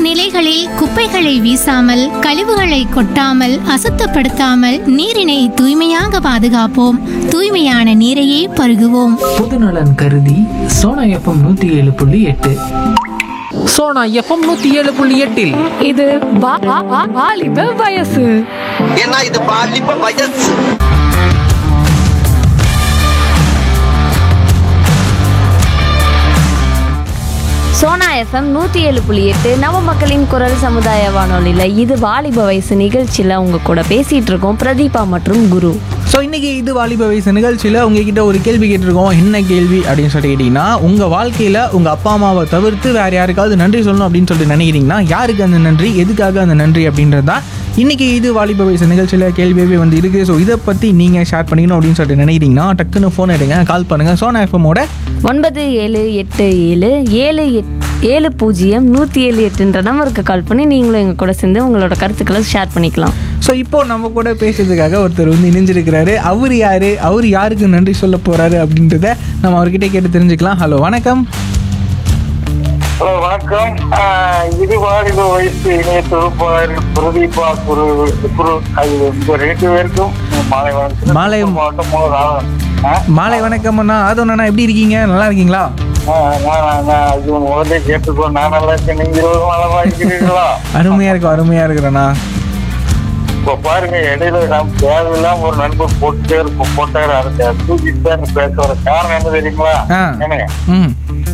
நீர்நிலைகளில் குப்பைகளை வீசாமல் கழிவுகளை கொட்டாமல் அசுத்தப்படுத்தாமல் நீரினை தூய்மையாக பாதுகாப்போம் தூய்மையான நீரையே பருகுவோம் பொதுநலன் கருதி சோனா எஃப்எம் நூத்தி ஏழு புள்ளி எட்டு சோனா எஃப்எம் நூத்தி ஏழு புள்ளி எட்டில் இது வா- வா- வா- வாலிப வயசு ஏன்னா இது பாலிப்ப வயசு சோனா எஃப்எம் நூற்றி ஏழு புள்ளி எட்டு நவ மக்களின் குரல் சமுதாய வானொலியில் இது வாலிப வயசு நிகழ்ச்சியில் உங்க கூட பேசிட்டு இருக்கோம் பிரதீபா மற்றும் குரு ஸோ இன்னைக்கு இது வாலிப வயசு நிகழ்ச்சியில் உங்ககிட்ட ஒரு கேள்வி கேட்டிருக்கோம் என்ன கேள்வி அப்படின்னு சொல்லிட்டு கேட்டிங்கன்னா உங்கள் வாழ்க்கையில் உங்கள் அப்பா அம்மாவை தவிர்த்து வேறு யாருக்காவது நன்றி சொல்லணும் அப்படின்னு சொல்லிட்டு நினைக்கிறீங்கன்னா யாருக்கு அந்த நன்றி எதுக்காக அந்த நன்றி அப்படின்றது தான் இன்னைக்கு இது வாலிப வயசு நிகழ்ச்சியில் கேள்வியாகவே வந்து இருக்குது ஸோ இதை பற்றி நீங்கள் ஷேர் பண்ணிக்கணும் அப்படின்னு சொல்லிட்டு நினைக்கிறீங்கன்னா டக்குன்னு ஃபோன் எடுங்க கால் பண்ணுங்கள் சோனா எஃப்எம்மோட ஒன்பது ஏழு எட்டு ஏழு ஏழு எட் ஏழு பூஜ்ஜியம் நூற்றி ஏழு எட்டுன்ற நம்பருக்கு கால் பண்ணி நீங்களும் எங்கள் கூட சேர்ந்து உங்களோட கருத்துக்களை ஷேர் பண்ணிக்கலாம் ஸோ இப்போ நம்ம கூட பேசுறதுக்காக ஒருத்தர் வந்து இணைஞ்சிருக்கிறாரு அவர் யாரு அவர் யாருக்கு நன்றி சொல்ல போறாரு அப்படின்றத நம்ம அவர்கிட்ட கேட்டு தெரிஞ்சுக்கலாம் ஹலோ வணக்கம் ஹலோ வணக்கம் ஆஹ் இது வாலிப வயசு இணைய தொகுப்பாளர் பிரதீபா குரு குரு அது உங்க ரெண்டு பேருக்கும் மாலை வணக்கம் மாலை- மாவட்டம் மூணு நாள் மாலை வணக்கம் அண்ணா அதோண்ணா எப்படி இருக்கீங்க நல்லா இருக்கீங்களா இது முதல்ல கேட்டுக்கோ நான் நல்லா இருக்கேன் நீங்க இருபது நாளா இருக்கிறீங்களா அருமையா இருக்கும் அருமையா இருக்கிறேண்ணா இப்ப பாருங்க இடையில நாம் தேவையில்லாம ஒரு நண்பர் போட்டுட்டே இருப்போம் போட்டாரு அதை தூக்கிட்டு தான் பேச வர காரணம் என்ன தெரியுங்களா ஆ. என்னங்க ம்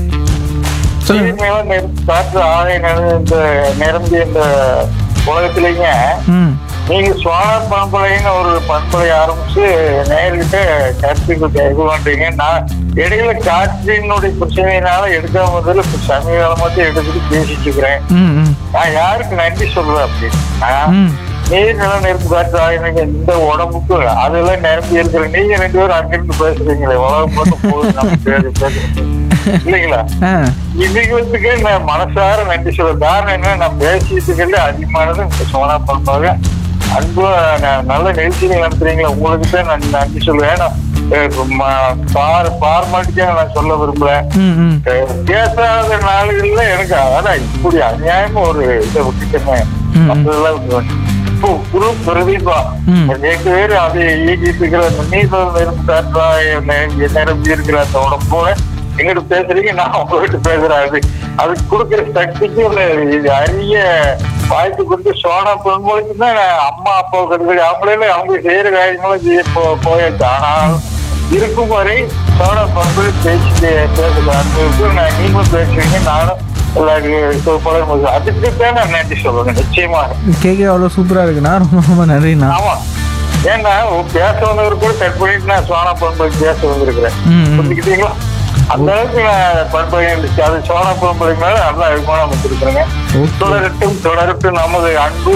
சொல்லுங்க தீமையில நெருப்பு காற்று ஆலை நிற- இந்த நிரம்பி இந்த உலகத்திலேங்க ம் நீங்க சோலார் பண்பலைன்னு ஒரு பண்பலை ஆரம்பிச்சு நேர்கிட்ட கருத்துக்கு இது பண்றீங்க நான் இடையில காற்றினுடைய பிரச்சனையினால எடுக்காம முதல்ல இப்ப சமீப காலமா தான் எடுத்துட்டு பேசிட்டு இருக்கிறேன் ம் ம் நான் யாருக்கு நன்றி சொல்லுவேன் அப்படின்னா ம் நீர் நிலம் நெருப்பு காற்று ஆகினீங்க இந்த உடம்புக்கு அதெல்லாம் நிரம்பி இருக்கிற நீங்க ரெண்டு பேரும் அங்கிருந்து பேசுறீங்களே உலகம் மட்டும் போகுது நம்ம பேரு பேசுறது இல்லைங்களா ஆ இதுகளுக்கு நான் மனசார நன்றி சொல்ல காரணம் என்ன நான் பேசிட்டு அதிகமானது இந்த சோனா பண்பாக அன்பு ந- நல்ல நிகழ்ச்சிகள் நடத்துறீங்களா உங்களுக்கு தான் நான் நன்றி சொல்லுவேன் ஏன்னா, அஹ் ம- பார் பார்மாட்டிக்காக நான் சொல்ல விரும்புறேன் ம் ம் அஹ் பேசாத நாளுகள்ல எனக்கு அதான் இப்படி அநியாயமா ஒரு இதை விட்டுட்டேன் ம். அதெல்லாம் விட்டுருவேன். இப்போ குரு பிரதீபா ம். நேற்று பேரு அதை இயக்கிட்டு இருக்கிற அந்த நீதல் நெருப்பு காற்றா நிரம்பி இருக்கிற அந்த உடம்போட எங்கிட்ட பேசுறீங்க நான் உங்ககிட்ட பேசுறேன் அது அதுக்கு கொடுக்குற சக்திக்கு ஒரு இது அரிய வாய்ப்பு கொடுத்து சோனா பொன்மொழிக்கு தான் அம்மா அப்பா கிடையாது அவங்களே அவங்க செய்யற காரியங்களும் செய்ய போ- போயாச்சு ஆனால் இருக்கும் வரை சோனா பொன்மொழி பேசி பேசலாம் நான் நீங்களும் பேசுவீங்க நானும் எல்லாருக்கும் அதுக்கு தான் நான் நன்றி சொல்லுவேன் நிச்சயமாக கேட்க அவ்வளோ சூப்பராக இருக்குண்ணா ரொம்ப ரொம்ப நன்றிண்ணா ஆமா ஏன்னா ஒரு பேச வந்தவர் கூட கட் பண்ணிட்டு நான் சோனா பண்பை பேச வந்திருக்கிறேன் ம் ம் புரிஞ்சுக்கிட்டீங்களா அந்த அளவுக்கு நான் பண்பை இருந்துச்சு அது சோனா பண்பை மேல நல்லா அபிமானம் வச்சிருக்கிறேங்க ஓகே தொடரட்டும் தொடரட்டும் நமது அன்பு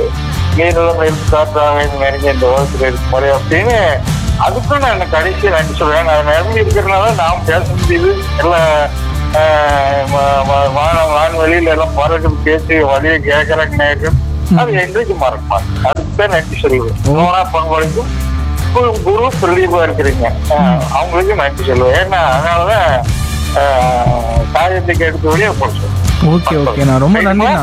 நீரிடம் இருந்து காற்றாக நெருங்கிய இந்த உலகத்தில் இருக்கும் முறை அப்படின்னு அதுக்கும் நான் கடைசி நன்றி சொல்றேன் நான் நிரம்பி இருக்கிறதுனால நாம் பேச முடியுது எல்லாம் ஆஹ், வா- வா- வானம் வான்வெளியில எல்லாம் பறக்கும் பேசி வழியை கேட்கறாங்க நேரம் அது என்றைக்கு மறக்க மாட்டேன் அதுக்கு தான் நன்றி சொல்லுவேன் சோனா பண்பளிக்கும் குரு குரு பிரதீபா இருக்கிறீங்க ஆஹ், அவங்களுக்கு நன்றி சொல்லுவேன் ஏன்னா அதனாலதான் ஆஹ், காயத்துக்கு எடுத்து வெளியே போட ஓகே ஓகேண்ணா ரொம்ப நன்றிண்ணா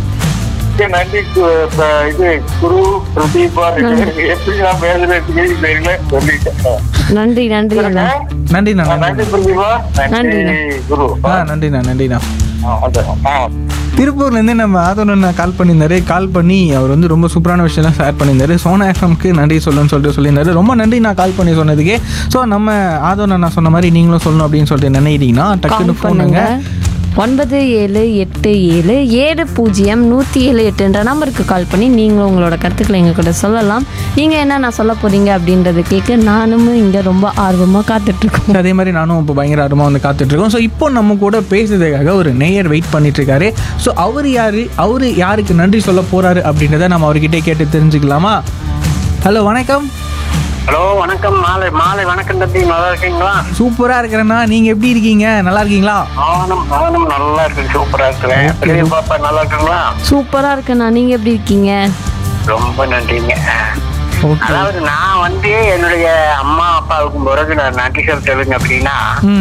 மிக்க நன்றி கு- ப- இது குரு பிரதீபா ரெண்டு பேருக்கு எப்படி நான் பேசுறதுக்கு தெரியல சொல்லிட்டேன் நன்றி நன்றி அண்ணா நன்றிண்ணா ஆ, நன்றி நன்றி பிரதீபா நன்றி நன்றிண்ணா. குரு ஆ நன்றிண்ணா நன்றிண்ணா ஆ, வந்துடுறோம். ஆ திருப்பூர்லேருந்து நம்ம ஆதோன கால் பண்ணியிருந்தாரு கால் பண்ணி அவர் வந்து ரொம்ப சூப்பரான விஷயம்லாம் ஷேர் பண்ணியிருந்தாரு சோனா எஃப்எம்க்கு நன்றி சொல்லுன்னு சொல்லிட்டு சொல்லியிருந்தாரு ரொம்ப நன்றி நான் கால் பண்ணி சொன்னதுக்கே ஸோ நம்ம ஆதோன நான் சொன்ன மாதிரி நீங்களும் சொல்லணும் அப்படின்னு சொல்லிட்டு நினைக்கிறீங்கன்னா டக்குன்னு கால் பண்ணுங்க ஃபோனுங்க ஒன்பது ஏழு எட்டு ஏழு ஏழு பூஜ்ஜியம் நூற்றி ஏழு எட்டுன்ற நம்பருக்கு கால் பண்ணி நீங்களும் உங்களோட கருத்துக்களை எங்கள் கூட சொல்லலாம் நீங்கள் என்ன நான் சொல்ல போகிறீங்க அப்படின்றத கேட்க நானும் இங்கே ரொம்ப ஆர்வமாக காத்துட்ருக்கோம் அதே மாதிரி நானும் இப்போ பயங்கர ஆர்வமாக வந்து காத்துட்டு இருக்கோம் ஸோ இப்போ நம்ம கூட பேசுறதுக்காக ஒரு நேயர் வெயிட் பண்ணிட்டு இருக்காரு ஸோ அவர் யாரு அவர் யாருக்கு நன்றி சொல்ல போறாரு அப்படின்றத நம்ம அவர்கிட்ட கேட்டு தெரிஞ்சுக்கலாமா ஹலோ வணக்கம் ஹலோ வணக்கம் மாலை மாலை வணக்கம் தம்பி நல்லா இருக்கீங்களா சூப்பராக இருக்கிறேண்ணா நீங்கள் எப்படி இருக்கீங்க நல்லா இருக்கீங்களா நானும் நானும் நல்லா இருக்கேன் சூப்பரா இருக்கிறேன் பெரிய பாப்பா நல்லா இருக்குங்களா சூப்பராக இருக்குண்ணா நீங்கள் எப்படி இருக்கீங்க ரொம்ப நன்றிங்க ஓகே அதாவது நான் வந்து என்னுடைய அம்மா அப்பாவுக்கு பிறகு நான் நன்றி சொல்லுங்க அப்படின்னா ம்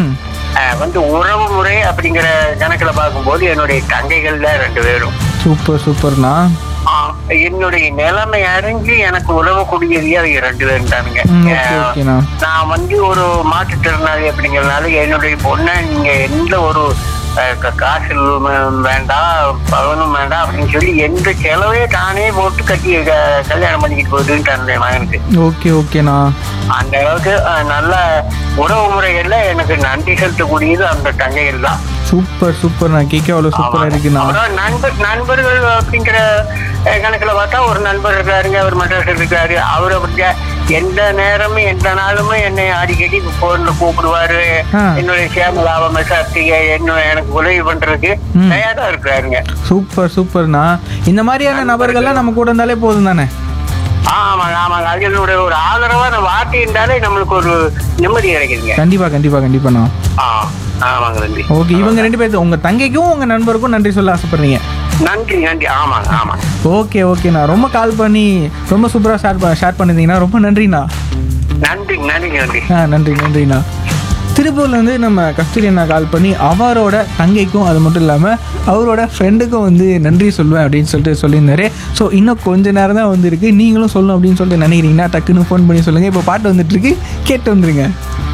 அஹ், வந்து உறவு முறை அப்படிங்கிற கணக்குல பார்க்கும்போது என்னுடைய தங்கைகள் தான் ரெண்டு பேரும் சூப்பர் சூப்பர்ண்ணா ஆஹ், என்னுடைய நிலைமை அறிஞ்சு எனக்கு உதவக்கூடியதே அவங்க ரெண்டு பேரும் தானுங்க ம், ஓகே அஹ், ஓகேண்ணா நான் வந்து ஒரு மாற்றுத்திறனாளி அப்படிங்கறதுனால என்னுடைய பொண்ணை நீங்க எந்த ஒரு அஹ், க- காசு வே- வேண்டாம் பவனும் வேண்டாம் அப்படின்னு சொல்லி எந்த செலவே தானே போட்டு கட்டி க- கல்யாணம் பண்ணிக்கிட்டு போகுதுன்ட்டு அந்த மகனுக்கு ஓகே ஓகேண்ணா அந்த அளவுக்கு அஹ், நல்ல உறவு முறைகள்ல எனக்கு நன்றி செலுத்தக்கூடியது அந்த தங்கைகள் தான் சூப்பர் சூப்பர் நான் கேட்க அவ்வளோ சூப்பராக இருக்குண்ணா அப்புறம் நண்பர் நண்பர்கள் அப்படிங்கிற அஹ், கணக்குல பார்த்தா ஒரு நண்பர் இருக்காருங்க அவர் மெட்ராஸ் இருக்காரு அவர் அப்படியே எந்த நேரமும் எந்த நாளுமே என்னை அடிக்கடி போன்ல கூப்பிடுவாரு ஆ. என்னுடைய சேம லாபம் விசாரிச்சு என்ன எனக்கு உதவி பண்றதுக்கு ம். தயாரா இருக்காருங்க சூப்பர் சூப்பர்ண்ணா இந்த மாதிரியான நபர்கள்லாம் நம்ம கூட இருந்தாலே போதும் தானே ஆமாங்க ஆமாங்க அது என்னுடைய ஒரு ஆதரவான வார்த்தை இருந்தாலே நம்மளுக்கு ஒரு நிம்மதி கிடைக்குதுங்க கண்டிப்பா கண்டிப்பா கண்டிப்பாண்ணா ஆ ஆமாங்க நன்றி ஓகே இவங்க ரெண்டு பேர்த்து உங்க தங்கைக்கும் உங்க நண்பருக்கும் நன்றி சொல்ல ஆசைப்படுறீங்க நன்றி நன்றி ஆமாங்க ஆமாங்க ஓகே ஓகேண்ணா ரொம்ப கால் பண்ணி ரொம்ப சூப்பராக ஷேர் ஷேர் பண்ணியிருந்தீங்கன்னா ரொம்ப நன்றிண்ணா நன்றி நன்றி நன்றி ஆ நன்றி நன்றிண்ணா திருப்பூர்லேருந்து நம்ம கஸ்தூரி அண்ணா கால் பண்ணி அவரோட தங்கைக்கும் அது மட்டும் இல்லாமல் அவரோட ஃப்ரெண்டுக்கும் வந்து நன்றி சொல்லுவேன் அப்படின்னு சொல்லிட்டு சொல்லியிருந்தாரு ஸோ இன்னும் கொஞ்ச நேரம் தான் வந்திருக்கு நீங்களும் சொல்லணும் அப்படின்னு சொல்லிட்டு நினைக்கிறீங்கன்னா டக்குன்னு ஃபோன் பண்ணி சொல்லுங்கள் இப்போ பாட்டு வந்துட்டு இருக்கு கேட்டு வந்துருங்க